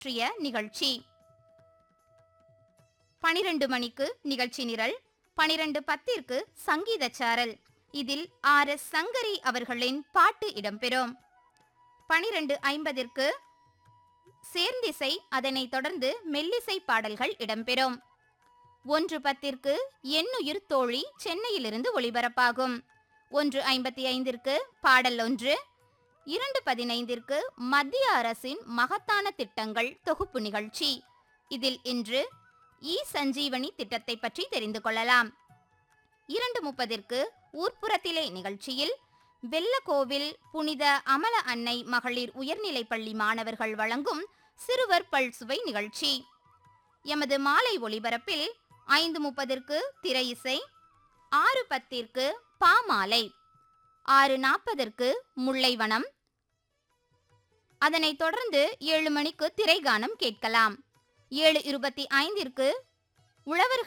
பற்றிய நிகழ்ச்சி பனிரெண்டு மணிக்கு நிகழ்ச்சி நிரல் பனிரெண்டு பத்திற்கு சங்கீத சாரல் இதில் ஆர் எஸ் சங்கரி அவர்களின் பாட்டு இடம்பெறும் பனிரெண்டு ஐம்பதிற்கு சேர்ந்திசை அதனைத் தொடர்ந்து மெல்லிசை பாடல்கள் இடம்பெறும் ஒன்று பத்திற்கு எண்ணுயிர் தோழி சென்னையிலிருந்து ஒளிபரப்பாகும் ஒன்று ஐம்பத்தி ஐந்திற்கு பாடல் ஒன்று இரண்டு பதினைந்திற்கு மத்திய அரசின் மகத்தான திட்டங்கள் தொகுப்பு நிகழ்ச்சி இதில் இன்று இ சஞ்சீவனி திட்டத்தை பற்றி தெரிந்து கொள்ளலாம் இரண்டு முப்பதிற்கு ஊர்ப்புறத்திலே நிகழ்ச்சியில் வெள்ளக்கோவில் புனித அமல அன்னை மகளிர் உயர்நிலைப் பள்ளி மாணவர்கள் வழங்கும் சிறுவர் பல்சுவை நிகழ்ச்சி எமது மாலை ஒளிபரப்பில் ஐந்து முப்பதிற்கு திரை இசை ஆறு பத்திற்கு பாமாலை ஆறு நாற்பதற்கு முல்லைவனம் அதனைத் தொடர்ந்து ஏழு மணிக்கு திரைகானம் கேட்கலாம் ஏழு இருபத்தி ஐந்திற்கு உழவர்கள்